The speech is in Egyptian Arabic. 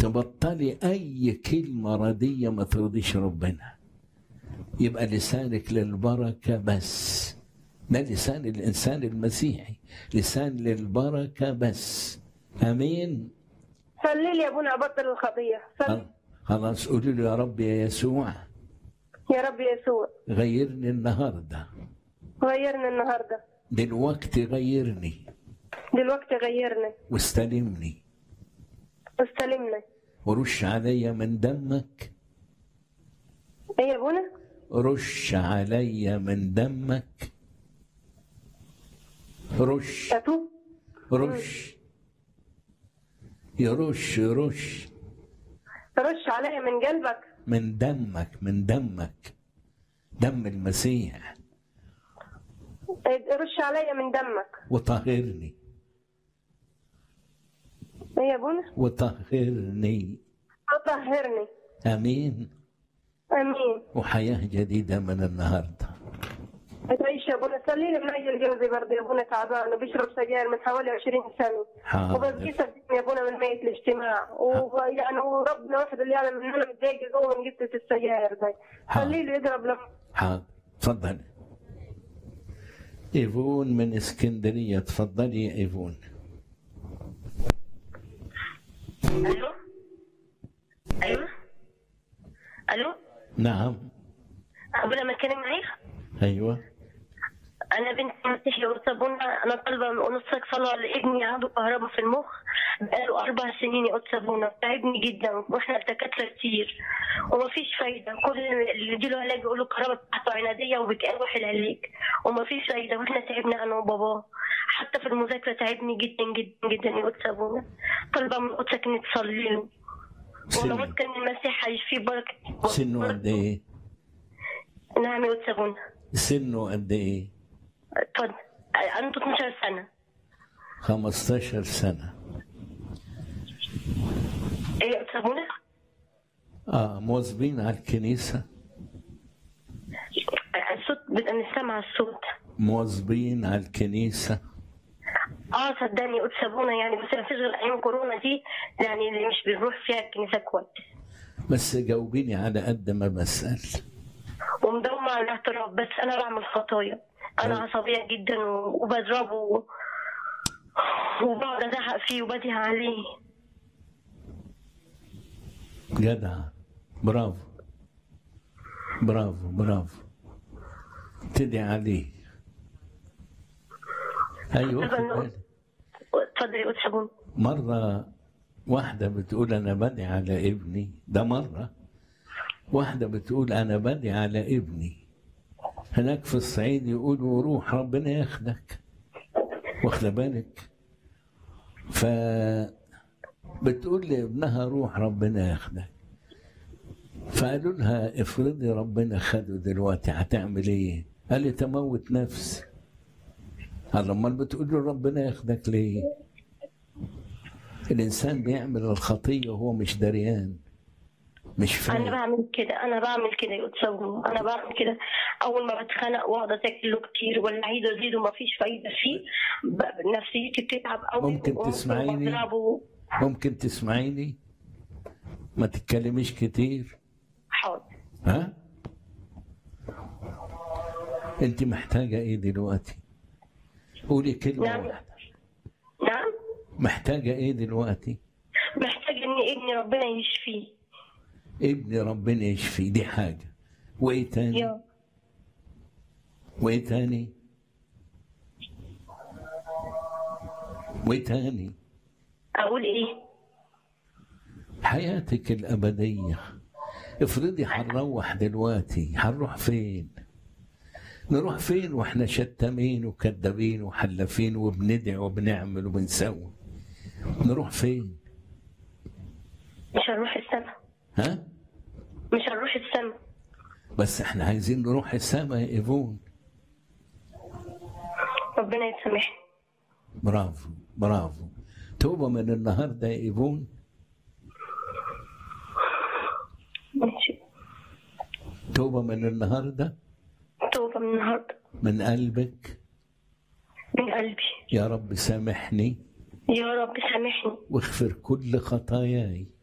تبطلي اي كلمه رديه ما ترضيش ربنا يبقى لسانك للبركه بس ده لسان الانسان المسيحي لسان للبركه بس امين صلي لي يا ابونا ابطل الخطيه صلي خلاص قولي له يا رب يا يسوع يا رب يسوع غيرني النهارده غيرني النهارده دلوقتي غيرني دلوقتي غيرني واستلمني استلمني ورش عليا من دمك ايه يا ابونا رش عليا من دمك رش اتوب رش يرش يرش رش عليا من قلبك من دمك من دمك دم المسيح رش عليا من دمك وطهرني ايه يا ابونا وطهرني طهرني امين امين وحياه جديده من النهارده تعيش يا ابونا صلي لي من اجل جوزي برضه يا ابونا تعبان وبيشرب سجاير من حوالي 20 سنه حاضر وبلقيت يا ابونا من ميت الاجتماع ويعني وربنا وحده اللي يعلم ان انا متضايقه جوه من قصه السجاير دي خليه له يضرب لما حاضر تفضل ايفون من اسكندريه تفضلي يا ايفون الو ايوه الو نعم قبل ما اتكلم معاك ايوه انا بنت مسيحي وصابونا انا طالبه نصك صلاه لابني عنده كهرباء في المخ بقاله اربع سنين يقعد صابونه تعبني جدا واحنا دكاتره كتير ومفيش فايده كل اللي يديله علاج يقول له الكهرباء بتاعته عناديه وبتقاوح العلاج ومفيش فايده واحنا تعبنا انا وباباه حتى في المذاكره تعبني جدا جدا جدا يقعد صابونه طالبه من قدسك ان تصلي له ولو سنه كان المسيح هيشفيه بركه سنه قد ايه نعم يقعد صابونه سنه قد ايه اتفضل عنده 12 سنه 15 سنه ايه يقعد صابونه اه مواظبين على الكنيسه الصوت بدنا نسمع الصوت مواظبين على الكنيسه اه صدقني قلت سابونا يعني بس ما فيش غير ايام كورونا دي يعني اللي مش بنروح فيها الكنيسه كويس بس جاوبيني على قد ما بسال ومداومة على الاعتراف بس انا بعمل خطايا انا عصبيه جدا و- وبضربه وبقعد ازعق فيه وبدي عليه جدع برافو برافو برافو تدعي عليه ايوه خد بالك. اتفضل يا قدس سابونا مرة واحدة بتقول أنا بدعي على ابني ده مرة واحدة بتقول أنا بدعي على ابني هناك في الصعيد يقولوا روح ربنا ياخدك واخدة بالك ف بتقول لابنها روح ربنا ياخدك فقالوا لها افرضي ربنا خده دلوقتي هتعمل ايه؟ قال لي تموت نفسي قال امال بتقول له ربنا ياخدك ليه؟ الانسان بيعمل الخطيه وهو مش دريان مش انا فاهم بعمل كده انا بعمل كده يا قدس سابونا انا بعمل كده اول ما بتخانق واقعد اذاكر له كتير ولا اعيد وازيد وما فيش فايده فيه ب- نفسيتي بتتعب قوي ممكن وممكن تسمعيني؟ بضربه. ممكن تسمعيني ما تتكلميش كتير حاضر ها انت محتاجه ايه دلوقتي قولي كلمه نعم. واحده نعم محتاجه ايه دلوقتي محتاج ان ابني ربنا يشفيه ابن ربنا يشفي دي حاجه وايه تاني يا وايه تاني وايه تاني اقول ايه حياتك الأبدية افرضي هنروح دلوقتي هنروح فين نروح فين واحنا شتامين وكذابين وحلافين وبندعي وبنعمل وبنسوي نروح فين مش هنروح السما ها مش هنروح السما بس احنا عايزين نروح السما يا ايفون ربنا يسامحني برافو برافو توبة من النهاردة يا ايفون ماشي توبة من النهاردة توبة من النهاردة من قلبك من قلبي يا رب سامحني يا رب سامحني واغفر كل خطاياي